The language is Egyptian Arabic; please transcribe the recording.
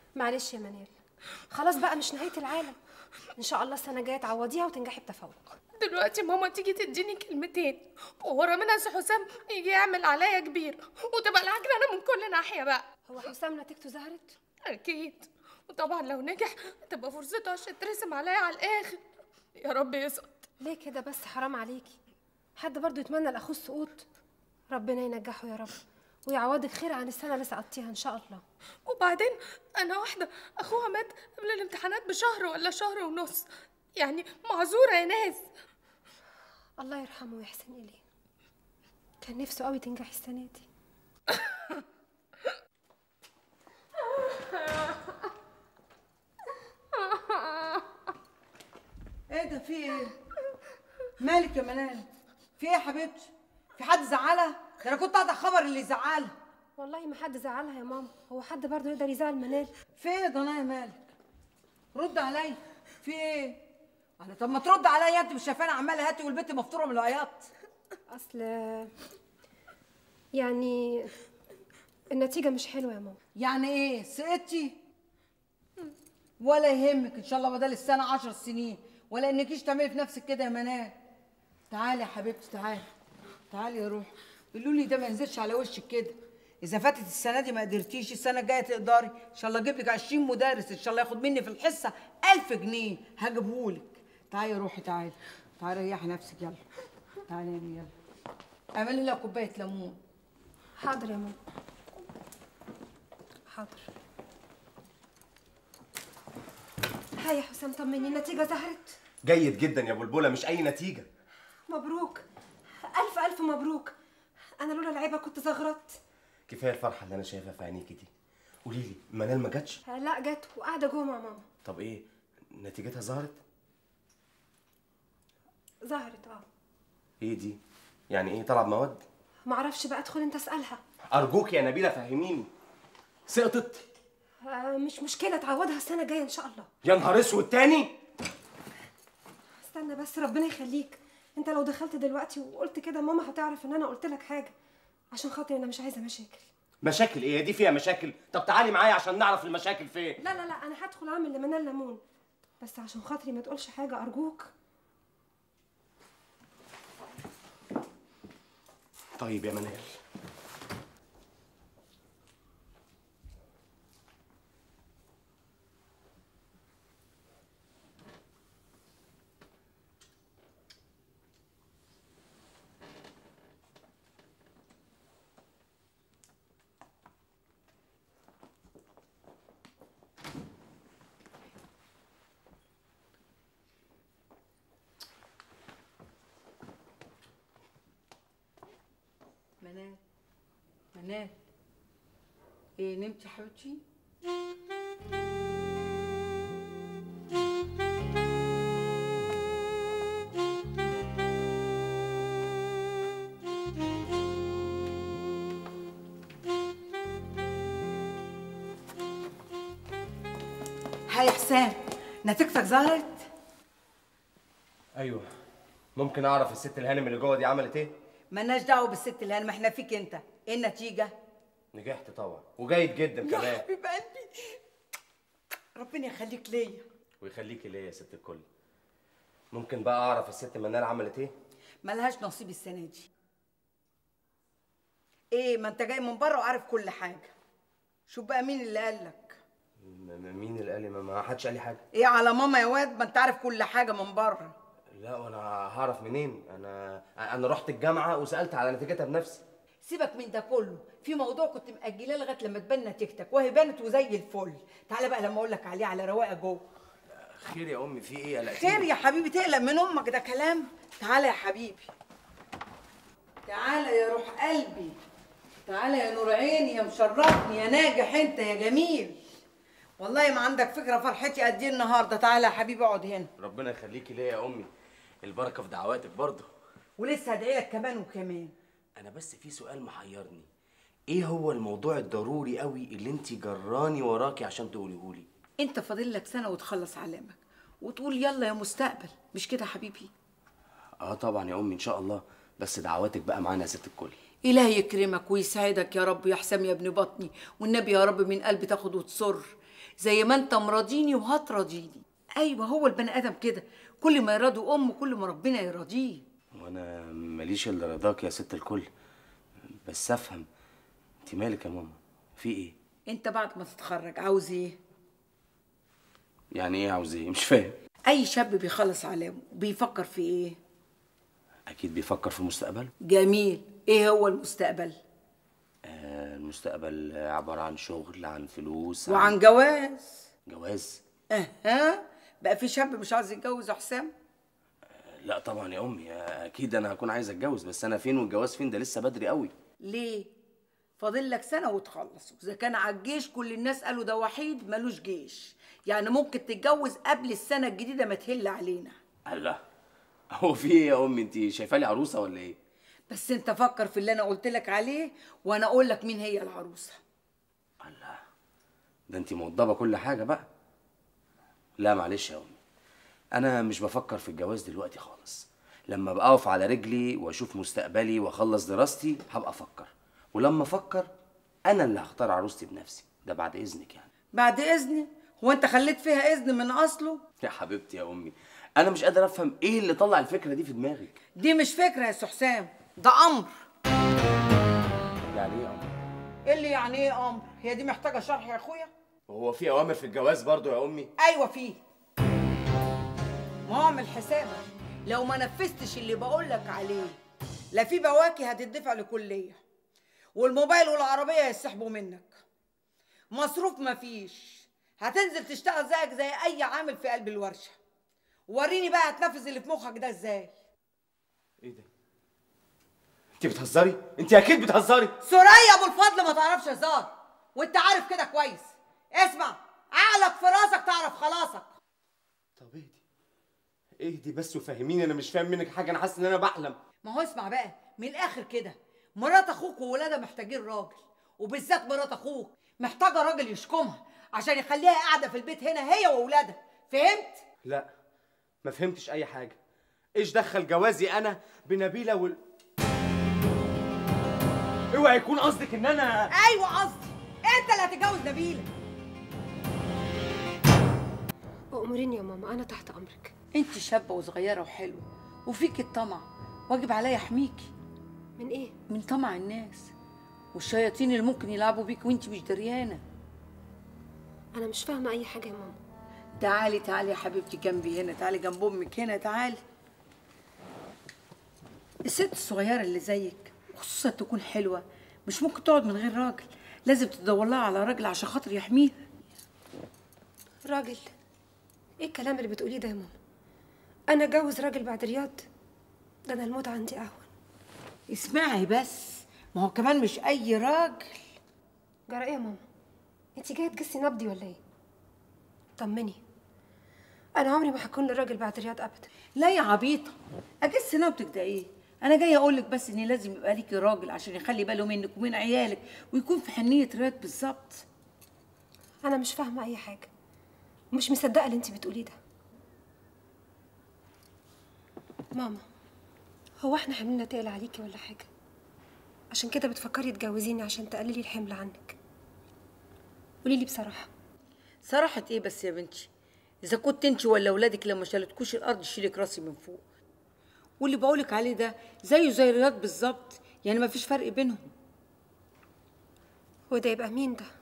معلش يا منال خلاص بقى مش نهايه العالم ان شاء الله السنه الجايه تعوضيها وتنجحي بتفوق دلوقتي ماما تيجي تديني كلمتين وورا منها سي حسام يجي يعمل عليا كبير وتبقى العجلة من كل ناحية بقى هو حسام نتيجته ظهرت أكيد وطبعا لو نجح تبقى فرصته عشان ترسم عليا على الآخر يا رب يسقط ليه كده بس حرام عليكي حد برضو يتمنى لاخوه السقوط ربنا ينجحه يا رب ويعوضك خير عن السنه اللي سقطتيها ان شاء الله وبعدين أنا واحدة أخوها مات قبل الامتحانات بشهر ولا شهر ونص يعني معذورة يا ناس الله يرحمه ويحسن اليه كان نفسه قوي تنجحي السنه دي ايه ده في ايه مالك يا منال في ايه يا حبيبتي في حد زعلها ده انا كنت قاعده خبر اللي زعلها والله ما حد زعلها يا ماما هو حد برضو يقدر يزعل منال في ايه يا ضنايا مالك رد عليا في ايه انا طب ما ترد عليا انت مش شايفاني عماله هاتي والبنت مفطوره من العياط اصل يعني النتيجه مش حلوه يا ماما يعني ايه سقطتي ولا يهمك ان شاء الله بدل السنه عشر سنين ولا انكيش تعملي في نفسك كده يا منال تعالي يا حبيبتي تعالي تعالي يا روح قولوا لي ده ما ينزلش على وشك كده اذا فاتت السنه دي ما قدرتيش السنه الجايه تقدري ان شاء الله اجيب لك 20 مدرس ان شاء الله ياخد مني في الحصه 1000 جنيه هجيبهولك تعالي يا روحي تعالي تعالي ريحي نفسك يلا تعالي يا يلا اعملي لها كوبايه ليمون حاضر يا ماما حاضر هاي يا حسام طمني النتيجه ظهرت جيد جدا يا بلبله مش اي نتيجه مبروك الف الف مبروك انا لولا العيبه كنت زغرت كفايه الفرحه اللي انا شايفها في عينيكي دي قولي لي منال ما جاتش لا جت وقاعده جوه مع ماما طب ايه نتيجتها ظهرت ظهرت اه ايه دي يعني ايه طلب مواد معرفش بقى ادخل انت اسالها ارجوك يا نبيله فهميني سقطت آه مش مشكله تعوضها السنه الجايه ان شاء الله يا نهار اسود تاني استنى بس ربنا يخليك انت لو دخلت دلوقتي وقلت كده ماما هتعرف ان انا قلت لك حاجه عشان خاطري انا مش عايزه مشاكل مشاكل ايه دي فيها مشاكل طب تعالي معايا عشان نعرف المشاكل فين لا لا لا انا هدخل اعمل لمنال ليمون بس عشان خاطري ما تقولش حاجه ارجوك طيب يا منال منال منال ايه نمتي يا حبيبتي هاي يا حسام نتيجتك ظهرت ايوه ممكن اعرف الست الهانم اللي جوه دي عملت ايه مالناش دعوه بالست اللي انا ما احنا فيك انت ايه النتيجه نجحت طبعا وجيد جدا يا كمان حبيب قلبي ربنا يخليك ليا ويخليكي ليا يا ست الكل ممكن بقى اعرف الست منال عملت ايه ملهاش نصيب السنه دي ايه ما انت جاي من بره وعارف كل حاجه شوف بقى مين اللي قالك م- م- مين اللي قال لي ما- ما حدش قال لي حاجه ايه على ماما يا واد ما انت عارف كل حاجه من بره لا وانا هعرف منين انا انا رحت الجامعه وسالت على نتيجتها بنفسي سيبك من ده كله في موضوع كنت مأجلاه لغايه لما تبان نتيجتك وهي بانت وزي الفل تعالى بقى لما اقول لك عليه على رواقه جوه خير يا امي في ايه قلقتيني خير يا حبيبي تقلق من امك ده كلام تعالى يا حبيبي تعالى يا روح قلبي تعالى يا نور عيني يا مشرفني يا ناجح انت يا جميل والله ما عندك فكره فرحتي قد ايه النهارده تعالى يا حبيبي اقعد هنا ربنا يخليكي ليا يا امي البركه في دعواتك برضه ولسه هدعي لك كمان وكمان انا بس في سؤال محيرني ايه هو الموضوع الضروري قوي اللي انت جراني وراكي عشان تقوليهولي انت فاضل لك سنه وتخلص علامك وتقول يلا يا مستقبل مش كده يا حبيبي اه طبعا يا امي ان شاء الله بس دعواتك بقى معانا يا ست الكل إلهي يكرمك ويسعدك يا رب يا حسام يا ابن بطني والنبي يا رب من قلبي تاخد وتصر زي ما انت مراضيني وهتراضيني ايوه هو البني ادم كده كل ما يراضي امه كل ما ربنا يراضيه وانا ماليش الا رضاك يا ست الكل بس افهم انت مالك يا ماما في ايه انت بعد ما تتخرج عاوز ايه يعني ايه عاوز ايه مش فاهم اي شاب بيخلص علامه بيفكر في ايه اكيد بيفكر في مستقبله جميل ايه هو المستقبل آه المستقبل عباره عن شغل عن فلوس وعن جواز جواز اها بقى في شاب مش عايز يتجوز يا حسام لا طبعا يا امي اكيد انا هكون عايز اتجوز بس انا فين والجواز فين ده لسه بدري قوي ليه فاضل لك سنه وتخلص واذا كان على الجيش كل الناس قالوا ده وحيد ملوش جيش يعني ممكن تتجوز قبل السنه الجديده ما تهل علينا الله هو في ايه يا امي انت شايفه لي عروسه ولا ايه بس انت فكر في اللي انا قلت لك عليه وانا اقول لك مين هي العروسه الله ده انت موضبه كل حاجه بقى لا معلش يا امي انا مش بفكر في الجواز دلوقتي خالص لما ابقى اقف على رجلي واشوف مستقبلي واخلص دراستي هبقى افكر ولما افكر انا اللي هختار عروستي بنفسي ده بعد اذنك يعني بعد اذني هو انت خليت فيها اذن من اصله يا حبيبتي يا امي انا مش قادر افهم ايه اللي طلع الفكره دي في دماغك دي مش فكره يا سي حسام ده امر يعني ايه يا امي ايه اللي يعني ايه امر هي دي محتاجه شرح يا اخويا وهو في اوامر في الجواز برضو يا امي ايوه فيه ما هو اعمل حسابك لو ما نفذتش اللي بقول لك عليه لا في بواكي هتدفع لكليه والموبايل والعربيه هيسحبوا منك مصروف مفيش هتنزل تشتغل زيك زي اي عامل في قلب الورشه وريني بقى هتنفذ اللي في مخك ده ازاي ايه ده انت بتهزري انت اكيد بتهزري سوريا ابو الفضل ما تعرفش هزار وانت عارف كده كويس اسمع عقلك في راسك تعرف خلاصك طب اهدي اهدي بس وفهميني انا مش فاهم منك حاجه انا حاسس ان انا بحلم ما هو اسمع بقى من الاخر كده مرات اخوك وولادها محتاجين راجل وبالذات مرات اخوك محتاجه راجل يشكمها عشان يخليها قاعده في البيت هنا هي واولادها فهمت لا ما فهمتش اي حاجه ايش دخل جوازي انا بنبيله وال اوعى يكون قصدك ان انا ايوه قصدي انت اللي هتتجوز نبيله أموريني يا ماما أنا تحت أمرك انت شابه وصغيره وحلوه وفيك الطمع واجب عليا احميكي من إيه؟ من طمع الناس والشياطين اللي ممكن يلعبوا بيك وانت مش دريانه أنا مش فاهمة أي حاجة يا ماما تعالي تعالي يا حبيبتي جنبي هنا تعالي جنب امك هنا تعالي الست الصغيره اللي زيك وخصوصا تكون حلوه مش ممكن تقعد من غير راجل لازم تدور لها على راجل عشان خاطر يحميها راجل إيه الكلام اللي بتقوليه ده يا ماما؟ أنا أتجوز راجل بعد رياض ده أنا الموت عندي أهون اسمعي بس ما هو كمان مش اي راجل جرى إيه يا ماما؟ أنت جاية تجسي نبضي ولا إيه؟ طمني أنا عمري ما هكون لراجل بعد رياض أبدا لا يا عبيطه اجس نبضك ده ايه انا جايه اقول لك بس ان لازم يبقى ليكي راجل عشان يخلي باله منك ومن عيالك ويكون في حنيه رياض بالظبط أنا مش فاهمة أي حاجة ومش مصدقة اللي أنت بتقوليه ده ماما هو احنا حملنا تقل عليكي ولا حاجة عشان كده بتفكري تجوزيني عشان تقللي الحمل عنك قولي لي بصراحة صراحة ايه بس يا بنتي اذا كنت انت ولا ولادك لما شالتكوش الارض يشيلك راسي من فوق واللي بقولك عليه ده زيه زي رياض بالظبط يعني ما فيش فرق بينهم وده يبقى مين ده